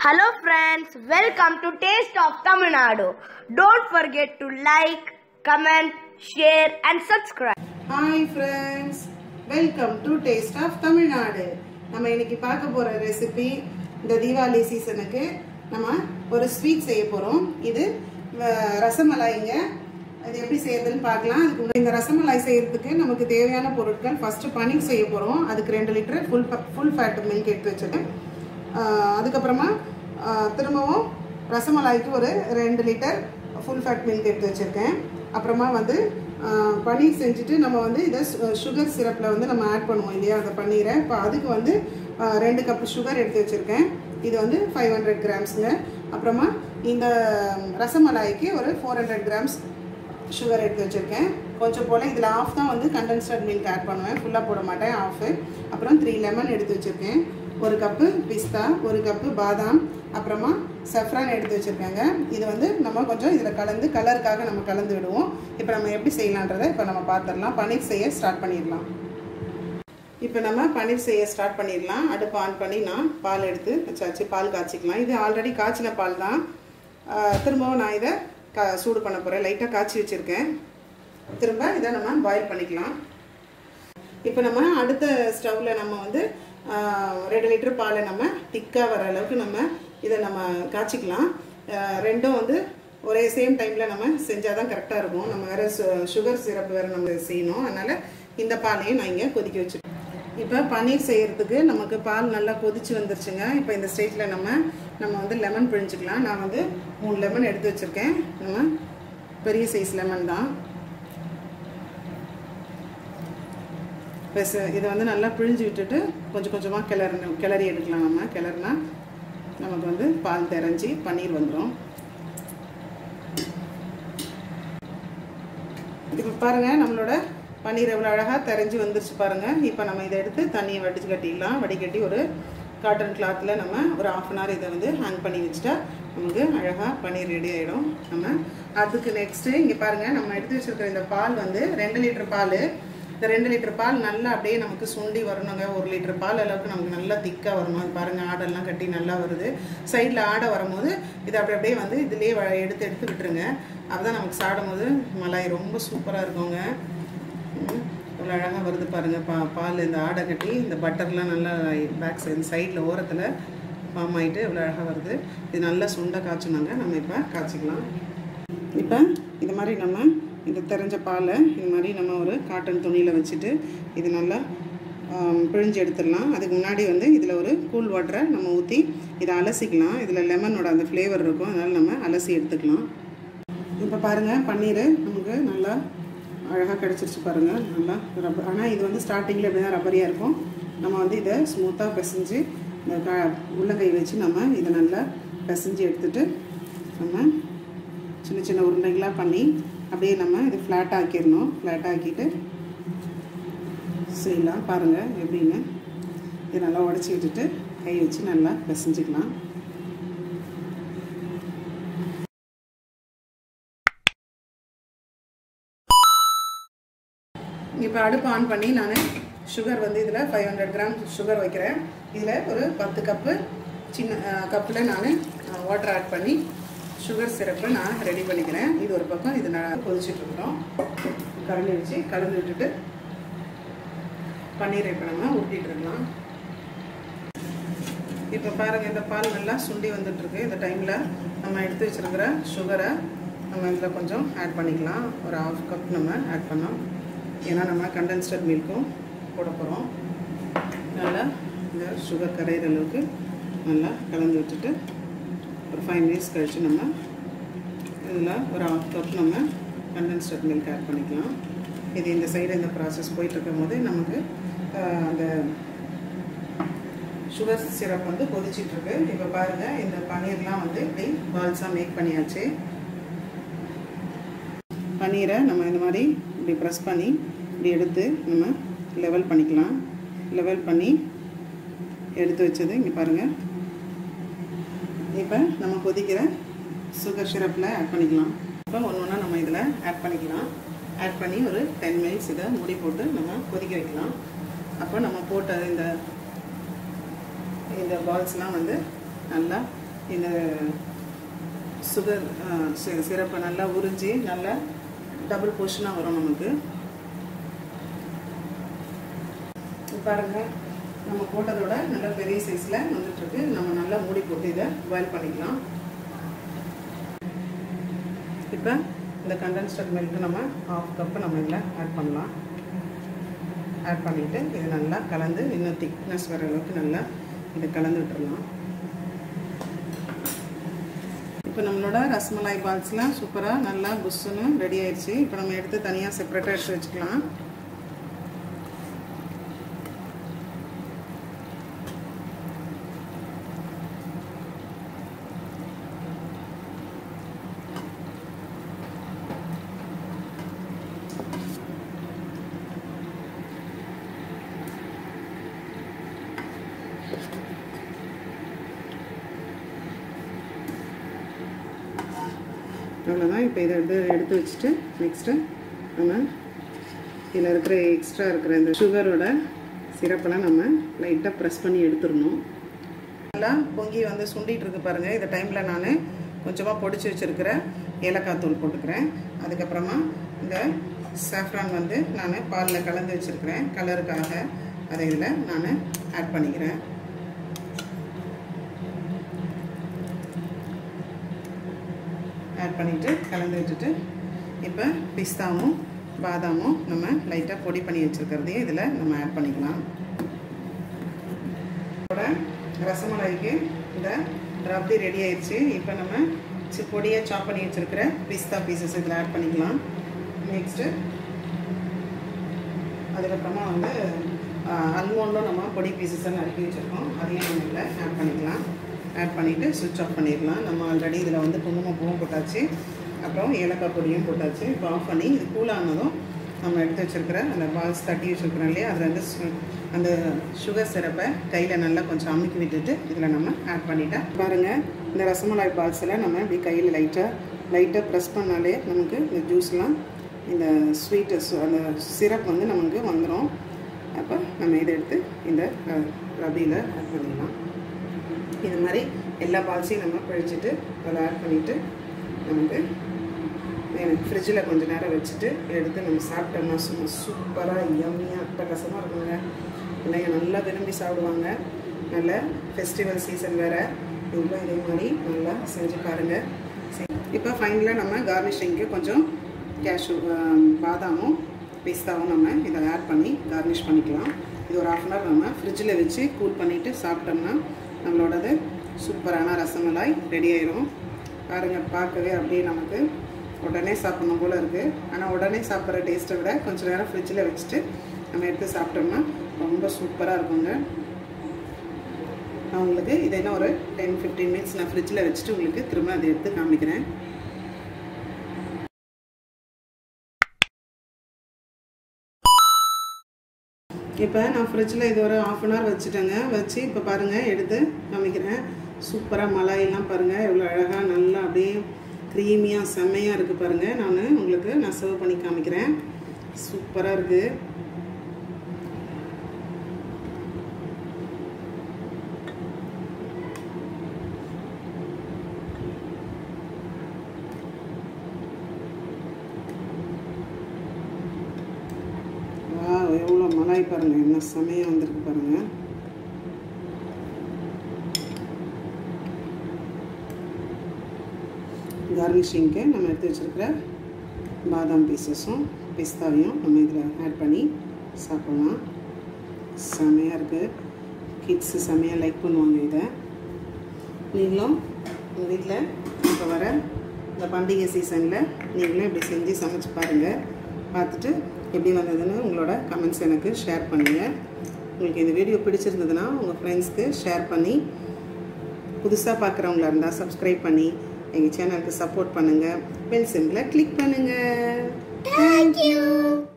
Hello friends, welcome to Taste of Tamil Nadu. Don't forget to like, comment, share and subscribe. Hi friends welcome to taste of Tamil Nadu நம்ம இன்னைக்கு பார்க்க போகிற recipe இந்த தீபாவளி சீசனுக்கு நம்ம ஒரு ஸ்வீட் செய்ய போகிறோம் இது அஹ், ரசமலாய்ங்க அது எப்படி செய்யறதுன்னு பார்க்கலாம் அதுக்கு முன்னாடி இந்த ரசமலாய் செய்யறதுக்கு நமக்கு தேவையான பொருட்கள் ஃபர்ஸ்ட் பனிர் செய்ய போகிறோம் அதுக்கு ரெண்டு litre full full fat milk எடுத்து வச்சுருக்கேன் அதுக்கப்புறமா அஹ், திரும்பவும் ரசமலாய்க்கு ஒரு ரெண்டு லிட்டர் ஃபுல் ஃபேட் மில்க் எடுத்து வச்சுருக்கேன் அப்புறமா வந்து ஆஹ், பன்னீர் செஞ்சுட்டு நம்ம வந்து இதை சுகர் சிரப்பில் வந்து நம்ம ஆட் பண்ணுவோம் இல்லையா அந்த பன்னீரை இப்போ அதுக்கு வந்து ஆஹ், ரெண்டு கப் சுகர் எடுத்து வச்சுருக்கேன் இது வந்து ஃபைவ் ஹண்ட்ரட் கிராம்ஸுங்க அப்புறமா இந்த ரசமலாய்க்கு ஒரு ஃபோர் ஹண்ட்ரட் கிராம்ஸ் சுகர் எடுத்து வச்சுருக்கேன் கொஞ்சம் போல் இதில் ஆஃப் தான் வந்து கண்டென்ஸ்டட் மில்க் ஆட் பண்ணுவேன் ஃபுல்லாக போட மாட்டேன் ஆஃபு அப்புறம் த்ரீ லெமன் எடுத்து வச்சுருக்கேன் ஒரு கப்பு பிஸ்தா ஒரு கப்பு பாதாம் அப்புறமா சஃப்ரான் எடுத்து வச்சுருக்காங்க இது வந்து நம்ம கொஞ்சம் இதில் கலந்து கலருக்காக நம்ம கலந்து விடுவோம் இப்போ நம்ம எப்படி செய்யலான்றதை இப்போ நம்ம பார்த்துடலாம் பன்னீர் செய்ய ஸ்டார்ட் பண்ணிடலாம் இப்போ நம்ம பன்னீர் செய்ய ஸ்டார்ட் பண்ணிடலாம் அடுப்பு ஆன் பண்ணி நான் பால் எடுத்து வச்சாச்சு பால் காய்ச்சிக்கலாம் இது ஆல்ரெடி காய்ச்சின பால் தான் ஆஹ் திரும்பவும் நான் இதை கா சூடு பண்ண போகிறேன் லைட்டாக காய்ச்சி வச்சுருக்கேன் திரும்ப இதை நம்ம பாயில் பண்ணிக்கலாம் இப்போ நம்ம அடுத்த ஸ்டவ்வில் நம்ம வந்து ஆஹ், ரெண்டு லிட்டர் பாலை நம்ம திக்காக வர அளவுக்கு நம்ம இதை நம்ம காய்ச்சிக்கலாம் ஆஹ், ரெண்டும் வந்து ஒரே சேம் டைமில் நம்ம செஞ்சால் தான் கரெக்டாக இருக்கும் நம்ம வேறு சுகர் சிரப் வேறு நம்ம செய்யணும் அதனால் இந்த பாலையும் நான் இங்கே கொதிக்க வச்சுருக்கேன் இப்போ பன்னீர் செய்யறதுக்கு நமக்கு பால் நல்லா கொதிச்சு வந்துருச்சுங்க இப்போ இந்த ஸ்டேஜில் நம்ம நம்ம வந்து லெமன் பிழிஞ்சுக்கலாம் நான் வந்து மூணு லெமன் எடுத்து வச்சுருக்கேன் நம்ம பெரிய சைஸ் லெமன் தான் பெஸ் இதை வந்து நல்லா பிழிஞ்சு விட்டுட்டு கொஞ்சம் கொஞ்சமாக கிளறணும் கிளறி எடுக்கலாம் நம்ம கிளறினா நமக்கு வந்து பால் தெரிஞ்சு பன்னீர் வந்துடும் இப்போ பாருங்கள் நம்மளோட பன்னீர் எவ்வளோ அழகாக தெரிஞ்சு வந்துருச்சு பாருங்கள் இப்போ நம்ம இதை எடுத்து தண்ணியை வடிச்சு கட்டிடலாம் வடிகட்டி ஒரு காட்டன் கிளாத்தில் நம்ம ஒரு ஆஃப் அன் ஹவர் இதை வந்து ஹேங் பண்ணி வச்சுட்டா நமக்கு அழகாக பன்னீர் ரெடி ஆகிடும் நம்ம அதுக்கு நெக்ஸ்ட்டு இங்கே பாருங்கள் நம்ம எடுத்து வச்சுருக்கிற இந்த பால் வந்து ரெண்டு லிட்டர் பால் இந்த ரெண்டு லிட்டர் பால் நல்லா அப்படியே நமக்கு சுண்டி வரணுங்க ஒரு லிட்டர் பால் அளவுக்கு நமக்கு நல்லா திக்காக வரணும் அது பாருங்கள் ஆடெல்லாம் கட்டி நல்லா வருது சைடில் ஆடை வரும்போது இது அப்படி அப்படியே வந்து இதுலேயே வ- எடுத்து எடுத்து விட்டுருங்க அப்பதான் நமக்கு சாப்பிடும்போது மலாய் ரொம்ப சூப்பராக இருக்குங்க ம், இவ்வளோ அழகாக வருது பாருங்கள் பா பால் இந்த ஆடை கட்டி இந்த பட்டர்லாம் நல்லா பேக் சைடு சைடில் ஓரத்தில் ஃபார்ம் ஆகிட்டு இவ்வளோ அழகாக வருது இது நல்லா சுண்டை காய்ச்சணுங்க நம்ம இப்போ காய்ச்சிக்கலாம் இப்போ இது மாதிரி நம்ம இந்த தெரிஞ்ச பாலை இது மாதிரி நம்ம ஒரு காட்டன் துணியில் வச்சுட்டு இது நல்லா ஆம், பிழிஞ்சு எடுத்துடலாம் அதுக்கு முன்னாடி வந்து இதில் ஒரு கூல் வாட்டரை நம்ம ஊற்றி இதை அலசிக்கலாம் இதில் லெமனோட அந்த ஃப்ளேவர் இருக்கும் அதனால் நம்ம அலசி எடுத்துக்கலாம் இப்போ பாருங்கள் பன்னீர் நமக்கு நல்லா அழகாக கிடச்சிருச்சு பாருங்கள் நல்லா ரப்பர் ஆனால் இது வந்து ஸ்டார்டிங்கில் இப்படி தான் ரப்பரியாக இருக்கும் நம்ம வந்து இதை ஸ்மூத்தாக பிசைஞ்சு இந்த க உள்ளங்கை வச்சு நம்ம இதை நல்லா பிசைஞ்சு எடுத்துட்டு நம்ம சின்ன சின்ன உருண்டைகளாக பண்ணி அப்படியே நம்ம இது ஃப்ளாட் ஆக்கிடணும் ஃப்ளாட் ஆக்கிட்டு செய்யலாம் பாருங்கள் எப்படின்னு இதை நல்லா உடச்சி விட்டுட்டு கை வச்சு நல்லா பிசைஞ்சுக்கலாம் இப்போ அடுப்பு ஆன் பண்ணி நான் சுகர் வந்து இதில் ஃபைவ் ஹண்ட்ரட் கிராம் சுகர் வைக்கிறேன் இதில் ஒரு பத்து கப்பு சின்ன கப்பில் நான் வாட்டர் ஆட் பண்ணி சுகர் சிரப்பை நான் ரெடி பண்ணிக்கிறேன் இது ஒரு பக்கம் இது நான் கொதிச்சுட்டு இருக்கிறோம் கரண்டி வச்சு கலந்து விட்டுட்டு பன்னீரை இப்போ நம்ம ஊற்றிட்டு இருக்கலாம் இப்போ பாருங்கள் இந்த பால் நல்லா சுண்டி வந்துட்டுருக்கு இந்த டைமில் நம்ம எடுத்து வச்சிருக்கிற சுகரை நம்ம இதில் கொஞ்சம் ஆட் பண்ணிக்கலாம் ஒரு ஹாஃப் கப் நம்ம ஆட் பண்ணோம் ஏன்னா நம்ம கண்டென்ஸ்டட் மில்க்கும் போட போகிறோம் நல்லா இந்த சுகர் கரையிற அளவுக்கு நல்லா கலந்து விட்டுட்டு ஒரு ஃபைவ் மினிட்ஸ் கழித்து நம்ம இதில் ஒரு ஹாஃப் கப் நம்ம கண்டென்ஸ்டட் மில்க் ஆட் பண்ணிக்கலாம் இது இந்த சைடு இந்த ப்ராசஸ் போயிட்டு இருக்கும் போது நமக்கு ஆஹ், அந்த சுகர் சிரப் வந்து கொதிச்சிட்டு இருக்கு இப்போ பாருங்க இந்த பன்னீர்லாம் வந்து இப்படி பால்ஸாக மேக் பண்ணியாச்சு பன்னீரை நம்ம இந்த மாதிரி இப்படி ப்ரெஸ் பண்ணி இப்படி எடுத்து நம்ம லெவல் பண்ணிக்கலாம் லெவல் பண்ணி எடுத்து வச்சது இங்கே பாருங்கள் இப்போ நம்ம கொதிக்கிற சுகர் சிரப்பில் ஆட் பண்ணிக்கலாம் இப்போ ஒன்று ஒன்றா நம்ம இதில் ஆட் பண்ணிக்கலாம் ஆட் பண்ணி ஒரு டென் மினிட்ஸ் இதை மூடி போட்டு நம்ம கொதிக்க வைக்கலாம் அப்போ நம்ம போட்ட இந்த இந்த பால்ஸ்லாம் வந்து நல்லா இந்த சுகர் சிரப்பை நல்லா உறிஞ்சி நல்லா டபுள் போர்ஷனாக வரும் நமக்கு இப்ப பாருங்க நம்ம போட்டதோட நல்லா பெரிய சைஸில் வந்துட்டுருக்கு நம்ம நல்லா மூடி போட்டு இதை பாயில் பண்ணிக்கலாம் இப்போ இந்த கண்டென்ஸ்டட் மில்க் நம்ம ஹாஃப் கப்பு நம்ம இதில் ஆட் பண்ணலாம் ஆட் பண்ணிவிட்டு இது நல்லா கலந்து இன்னும் திக்னஸ் வர அளவுக்கு நல்லா இதை கலந்து விட்டுறலாம் இப்போ நம்மளோட ரசமலாய் பால்ஸ்லாம் சூப்பராக நல்லா புஷ்ஷுன்னு ரெடி ஆயிடுச்சு இப்போ நம்ம எடுத்து தனியாக செப்பரேட்டாக எடுத்து வச்சுக்கலாம் அவ்வளோதான் இப்போ இதை எடுத்து எடுத்து வச்சுட்டு நெக்ஸ்ட்டு நம்ம இதில் இருக்கிற எக்ஸ்ட்ரா இருக்கிற இந்த சுகரோட சிரப்பெல்லாம் நம்ம லைட்டாக ப்ரெஸ் பண்ணி எடுத்துடணும் நல்லா பொங்கி வந்து சுண்டிட்டு இருக்கு பாருங்கள் இந்த டைமில் நான் கொஞ்சமாக பொடிச்சு வச்சுருக்கிற ஏலக்காய் தூள் போட்டுக்கிறேன் அதுக்கப்புறமா இந்த சாஃப்ரான் வந்து நான் பாலில் கலந்து வச்சுருக்கிறேன் கலருக்காக அதை இதில் நான் ஆட் பண்ணிக்கிறேன் ஆட் பண்ணிவிட்டு கலந்து விட்டுட்டு இப்போ பிஸ்தாவும் பாதாமும் நம்ம லைட்டாக பொடி பண்ணி வச்சுருக்கிறதையும் இதில் நம்ம ஆட் பண்ணிக்கலாம் இதோட ரசமலாய்க்கு இந்த ரப்தி ரெடி ஆயிடுச்சு இப்போ நம்ம சி- பொடியாக சாப் பண்ணி வச்சுருக்கிற பிஸ்தா பீசஸ் இதில் ஆட் பண்ணிக்கலாம் நெக்ஸ்ட்டு அதுக்கப்புறமா வந்து அல்மோண்டும் நம்ம பொடி பீசஸை நறுக்கி வச்சுருக்கோம் அதையும் நம்ம இதில் ஆட் பண்ணிக்கலாம் ஆட் பண்ணிவிட்டு சுவிட்ச் ஆஃப் பண்ணிடலாம் நம்ம ஆல்ரெடி இதில் வந்து குங்குமப்பூவும் போட்டாச்சு அப்புறம் ஏலக்காய் பொடியும் போட்டாச்சு இப்போ ஆஃப் பண்ணி இது கூல் ஆனதும் நம்ம எடுத்து வச்சுருக்கிற அந்த பால்ஸ் தட்டி வச்சுருக்கிறோம் இல்லையா அதில் வந்து சு- அந்த சுகர் சிரப்பை கையில் நல்லா கொஞ்சம் அமுக்கி விட்டுட்டு இதில் நம்ம ஆட் பண்ணிட்டேன் பாருங்கள் இந்த ரசமலாய் பால்ஸில் நம்ம இப்படி கையில் லைட்டாக லைட்டாக ப்ரெஸ் பண்ணாலே நமக்கு இந்த ஜூஸ்லாம் இந்த ஸ்வீட்டு அந்த சிரப் வந்து நமக்கு வந்துடும் அப்போ நம்ம இதை எடுத்து இந்த ரபியில் ஆட் பண்ணிடலாம் இது மாதிரி எல்லா பால்ஸையும் நம்ம பிழிச்சிட்டு அதில் ஆட் பண்ணிவிட்டு நமக்கு எனக்கு ஃப்ரிட்ஜில் கொஞ்ச நேரம் வச்சுட்டு எடுத்து நம்ம சாப்பிட்டோம்னா சும்மா சூப்பராக எம்மியாக அட்டகாசமாக இருக்குங்க பிள்ளைங்க நல்லா விரும்பி சாப்பிடுவாங்க நல்ல ஃபெஸ்டிவல் சீசன் வேறு நீங்களும் இதே மாதிரி நல்லா செஞ்சு பாருங்கள் இப்போ ஃபைனலாக நம்ம கார்னிஷிங்க்கு கொஞ்சம் கேஷ்யூ பாதாமும் பிஸ்தாவும் நம்ம இதை ஆட் பண்ணி கார்னிஷ் பண்ணிக்கலாம் இது ஒரு ஆஃப் அன் ஹவர் நம்ம ஃப்ரிட்ஜில் வச்சு கூல் பண்ணிவிட்டு சாப்பிட்டோம்னா நம்மளோடது சூப்பரான ரசமலாய் ரெடி ஆயிரும் பாருங்கள் பார்க்கவே அப்படியே நமக்கு உடனே சாப்பிடணும் போல் இருக்குது ஆனால் உடனே சாப்பிட்ற டேஸ்ட்டை விட கொஞ்சம் நேரம் ஃப்ரிட்ஜில் வச்சுட்டு நம்ம எடுத்து சாப்பிட்டோம்னா ரொம்ப சூப்பராக இருக்குங்க நான் உங்களுக்கு இதை இன்னும் ஒரு டென் ஃபிஃப்டீன் மினிட்ஸ் நான் ஃப்ரிட்ஜில் வச்சுட்டு உங்களுக்கு திரும்ப அதை எடுத்து காமிக்கிறேன் இப்போ நான் ஃப்ரிட்ஜில் இது ஒரு ஆஃப் அன் ஹவர் வச்சுட்டேங்க வச்சு இப்போ பாருங்கள் எடுத்து காமிக்கிறேன் சூப்பராக மலாயெல்லாம் பாருங்கள் எவ்வளோ அழகாக நல்லா அப்படியே க்ரீமியாக செம்மையாக இருக்குது பாருங்கள் நான் உங்களுக்கு நான் சர்வ் பண்ணி காமிக்கிறேன் சூப்பராக இருக்குது வா எவ்வளோ மலாய் பாருங்கள் என்ன செமையாக வந்திருக்கு பாருங்கள் கார்னிஷிங்க்கு நம்ம எடுத்து வச்சுருக்கிற பாதாம் பீசஸும் பிஸ்தாவையும் நம்ம இதில் ஆட் பண்ணி சாப்பிட்லாம் செமையாக இருக்குது கிட்ஸு செமையாக லைக் பண்ணுவாங்க இதை நீங்களும் உங்கள் வீட்டில் இப்போ வர இந்த பண்டிகை சீசனில் நீங்களும் இப்படி செஞ்சு சமைச்சு பாருங்கள் பார்த்துட்டு எப்படி வந்ததுன்னு உங்களோட கமெண்ட்ஸ் எனக்கு ஷேர் பண்ணுங்கள் உங்களுக்கு இந்த வீடியோ பிடிச்சிருந்ததுன்னா உங்கள் ஃப்ரெண்ட்ஸ்க்கு ஷேர் பண்ணி புதுசாக பார்க்குறவங்களா இருந்தால் சப்ஸ்கிரைப் பண்ணி எங்கள் சேனலுக்கு சப்போர்ட் பண்ணுங்கள் பெல் சிம்பிளை கிளிக் பண்ணுங்கள் Thank you.